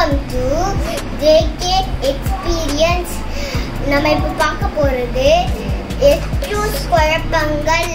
Welcome to JK experience நம்ம இப்போ பார்க்க போகிறது எக்ஸ்கியூஸ் குழப்பங்கள்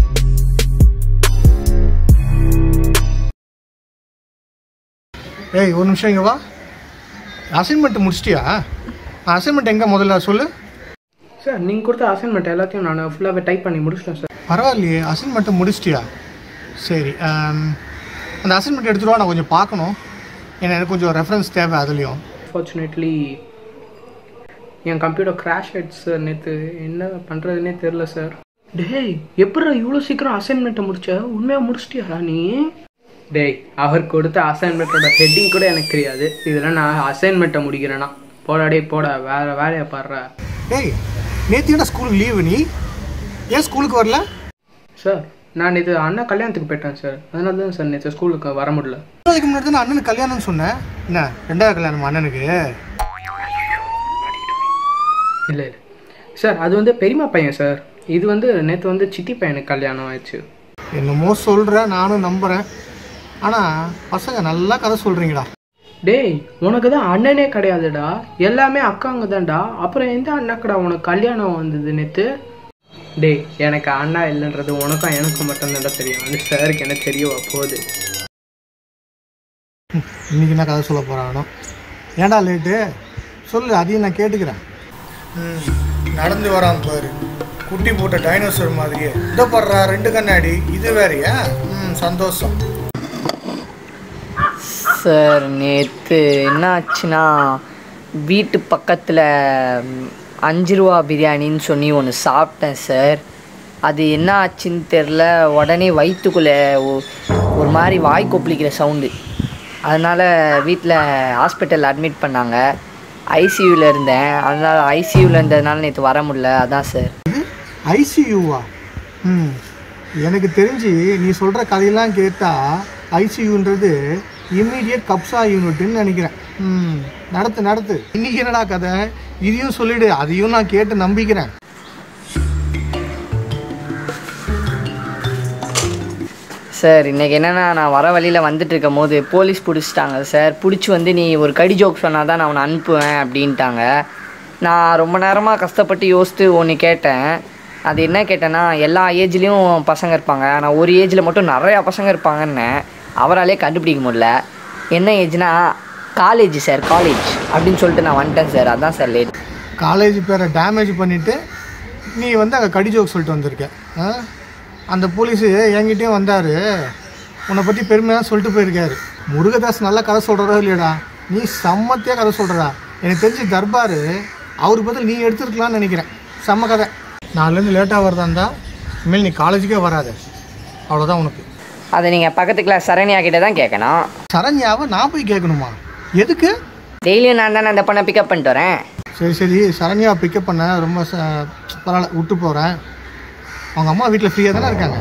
ஏய் ஒரு நிமிஷம் இங்கே வா அசைன்மெண்ட் முடிச்சிட்டியா அசைன்மெண்ட் எங்கே முதல்ல சொல்லு சார் நீங்கள் கொடுத்த அசைன்மெண்ட் எல்லாத்தையும் நான் ஃபுல்லாகவே டைப் பண்ணி முடிச்சிட்டேன் சார் பரவாயில்லையே அசைன்மெண்ட்டை முடிச்சிட்டியா சரி ஆம், அந்த அசைன்மெண்ட் எடுத்துட்டு வா நான் கொஞ்சம் பார்க்கணும் ஏன்னா எனக்கு கொஞ்சம் ரெஃபரன்ஸ் தேவை அதுலேயும் ஃபார்ச்சுனேட்லி என் கம்ப்யூட்டர் கிராஷ் ஆயிடுச்சு சார் நேற்று என்ன பண்ணுறதுனே தெரில சார் டேய் எப்படா இவ்வளோ சீக்கிரம் அசைன்மெண்ட்டை முடிச்ச உண்மையாக முடிச்சிட்டியாடா நீ டேய் அவர் கொடுத்த அசைன்மெண்ட்டோட ஹெட்டிங் கூட எனக்கு தெரியாது இதில் நான் அசைன்மெண்ட்டை முடிக்கிறேன்னா போடா டேய் போடா வேற வேலையை பாடுற ஏய் நேற்று என்ன ஸ்கூலுக்கு லீவு நீ ஏன் ஸ்கூலுக்கு வரல சார் நான் நேற்று அண்ணா கல்யாணத்துக்கு போயிட்டேன் சார் அதனால தான் சார் நேற்று ஸ்கூலுக்கு வர முடியல அதுக்கு முன்னாடி தான் நான் அண்ணனுக்கு கல்யாணம்னு சொன்னேன் என்ன ரெண்டாவது கல்யாணம் அண்ணனுக்கு இல்லை இல்லை சார் அது வந்து பெரியம்மா பையன் சார் இது வந்து நேற்று வந்து சித்தி பையனுக்கு கல்யாணம் ஆயிடுச்சு என்னமோ சொல்கிற நானும் நம்புகிறேன் ஆனால் பசங்க நல்லா கதை சொல்கிறீங்கடா டேய் உனக்கு தான் அண்ணனே கிடையாதுடா எல்லாமே அக்காங்க தான்டா அப்புறம் எந்த அண்ணாக்கடா உனக்கு கல்யாணம் வந்தது நேற்று டேய் எனக்கு அண்ணா இல்லைன்றது உனக்கும் எனக்கும் மட்டும்தான்டா தெரியும் அந்த சாருக்கு என்ன தெரியும் போகுது இன்னைக்கு என்ன கதை சொல்ல போகிறானோ ஏன்டா லேட்டு சொல்லு அதையும் நான் கேட்டுக்கிறேன் ம் நடந்து வரான் பாரு குட்டி போட்ட டைனோசர் மாதிரியே இதோ படுறா ரெண்டு கண்ணாடி இது வேறயா ம் சந்தோஷம் சார் நேற்று என்ன ஆச்சுன்னா வீட்டு பக்கத்தில் அஞ்சு ரூபா பிரியாணின்னு சொல்லி ஒன்று சாப்பிட்டேன் சார் அது என்ன ஆச்சுன்னு தெரில உடனே வயிற்றுக்குள்ளே ஒரு மாதிரி வாய் கொப்பளிக்கிற சவுண்டு அதனால் வீட்டில் ஹாஸ்பிட்டல் அட்மிட் பண்ணாங்க ஐசியூவில் இருந்தேன் அதனால் ஐசியூவில் இருந்ததுனால நேற்று வர முடியல அதான் சார் ஐசியூவா ம் எனக்கு தெரிஞ்சு நீ சொல்கிற கதையெல்லாம் கேட்டால் ஐசியூன்றது இம்மீடியட் கப்ஸா யூனிட்னு நினைக்கிறேன் ம் நடத்து நடத்து இன்னைக்கு என்னடா கதை இதையும் சொல்லிடு அதையும் நான் கேட்டு நம்பிக்கிறேன் சார் இன்றைக்கி என்னென்னா நான் வர வழியில் வந்துட்டு இருக்கும் போது போலீஸ் பிடிச்சிட்டாங்க சார் பிடிச்சி வந்து நீ ஒரு கடி ஜோக் சொன்னால் தான் நான் உன்னை அனுப்புவேன் அப்படின்ட்டாங்க நான் ரொம்ப நேரமாக கஷ்டப்பட்டு யோசித்து ஒன்று கேட்டேன் அது என்ன கேட்டேன்னா எல்லா ஏஜ்லேயும் பசங்க இருப்பாங்க ஆனால் ஒரு ஏஜில் மட்டும் நிறையா பசங்க இருப்பாங்கன்னு அவராலே கண்டுபிடிக்க முடியல என்ன ஏஜ்னா காலேஜ் சார் காலேஜ் அப்படின்னு சொல்லிட்டு நான் வந்துட்டேன் சார் அதான் சார் லேட் காலேஜ் பேரை டேமேஜ் பண்ணிவிட்டு நீ வந்து அங்கே கடி ஜோக் சொல்லிட்டு வந்திருக்க ஆ? அந்த போலீஸு என்கிட்டயும் வந்தார் உன்னை பற்றி பெருமையாக சொல்லிட்டு போயிருக்காரு முருகதாஸ் நல்லா கதை சொல்கிறதா இல்லையாடா நீ செம்மத்தியாக கதை சொல்கிறா எனக்கு தெரிஞ்சு தர்பார் அவருக்கு பதில் நீ எடுத்துருக்கலாம்னு நினைக்கிறேன் செம்ம கதை நாலுலேருந்து லேட்டாக வரதா இருந்தால் இனிமேல் நீ காலேஜுக்கே வராத அவ்வளோதான் உனக்கு அதை நீங்கள் பக்கத்து கிளாஸ் சரண்யா கிட்ட தான் கேட்கணும் சரண்யாவை நான் போய் கேட்கணுமா எதுக்கு டெய்லியும் நான் தானே அந்த பொண்ணை பிக்கப் பண்ணிட்டு வரேன் சரி சரி சரண்யா பிக்கப் பண்ண ரொம்ப ச- பரவாயில்ல விட்டு போகிறேன் அவங்க அம்மா வீட்டில் ஃப்ரீயாக தானே இருக்காங்க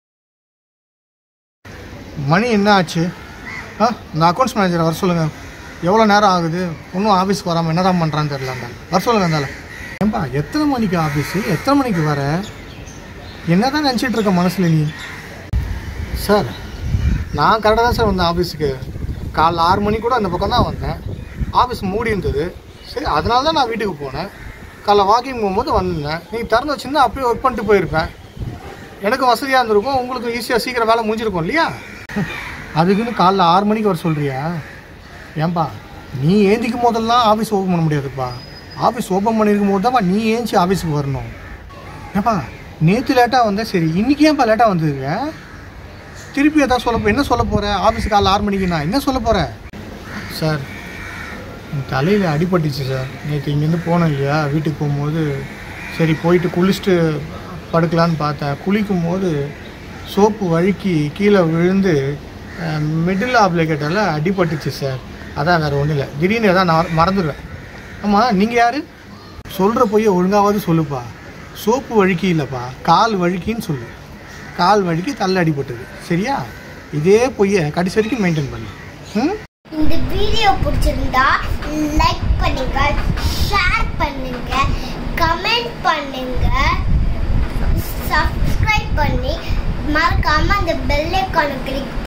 மணி என்ன ஆச்சு ஆ இந்த அக்கௌண்ட்ஸ் மேனேஜரை வர சொல்லுங்கள் எவ்வளோ நேரம் ஆகுது இன்னும் ஆஃபீஸ்க்கு வராமல் என்ன தான் பண்ணுறான்னு தெரியல அந்த வர சொல்லுங்க இருந்தால ஏன்பா எத்தனை மணிக்கு ஆஃபீஸு எத்தனை மணிக்கு வர என்ன தான் நினச்சிட்டு இருக்க மனசில் நீ சார் நான் கரெக்டாக தான் சார் வந்தேன் ஆஃபீஸுக்கு காலைல ஆறு மணி கூட அந்த பக்கம் தான் வந்தேன் ஆஃபீஸ் மூடி இருந்தது சரி அதனால தான் நான் வீட்டுக்கு போனேன் காலைல வாக்கிங் போகும்போது வந்தேன் நீங்கள் திறந்து வச்சுருந்தா அப்படியே ஒர்க் பண்ணிட்டு போயிருப்பேன் எனக்கு வசதியாக இருந்திருக்கும் உங்களுக்கு ஈஸியாக சீக்கிரம் வேலை முடிஞ்சிருக்கும் இல்லையா அதுக்குன்னு காலைல ஆறு மணிக்கு வர சொல்கிறியா ஏன்பா நீ ஏந்திக்கும் போதெல்லாம் ஆஃபீஸ் ஓப்பன் பண்ண முடியாதுப்பா ஆஃபீஸ் ஓப்பன் பண்ணியிருக்கும் போது தான்ப்பா நீ ஏஞ்சி ஆஃபீஸுக்கு வரணும் ஏப்பா நேற்று லேட்டாக வந்தேன் சரி இன்றைக்கி ஏன்ப்பா லேட்டாக வந்திருக்க திருப்பி எதாவது சொல்ல போ- என்ன சொல்ல போகிற ஆஃபீஸ் காலைல ஆறு மணிக்கு நான் என்ன சொல்ல போகிறேன் சார் என் தலையில் அடிபட்டுச்சு சார் நேற்று இங்கேருந்து போனேன் இல்லையா வீட்டுக்கு போகும்போது சரி போயிட்டு குளிச்சுட்டு படுக்கலான்னு பார்த்தேன் குளிக்கும் போது சோப்பு வழுக்கி கீழே விழுந்து மிடில் ஆப்ளிகேட்டரில் அடிபட்டுச்சு சார் அதான் வேறு ஒன்றும் இல்லை திடீர்னு எதாவது நான் மறந்துடுவேன் ஆமாம் நீங்கள் யார் சொல்கிற பொய்யை ஒழுங்காவது சொல்லுப்பா சோப்பு வழுக்கி இல்லைப்பா கால் வழுக்கின்னு சொல்லு கால் வழுக்கி தள்ள அடிபட்டது சரியா இதே பொய்யை கடைசி வரைக்கும் மெயின்டைன் பண்ணு ம் இந்த வீடியோ பிடிச்சிருந்தா லைக் பண்ணுங்க ஷேர் பண்ணுங்க கமெண்ட் பண்ணுங்க சப்ஸ்கிரைப் பண்ணி மறக்காம அந்த பெல் ஐக்கானை கிளிக்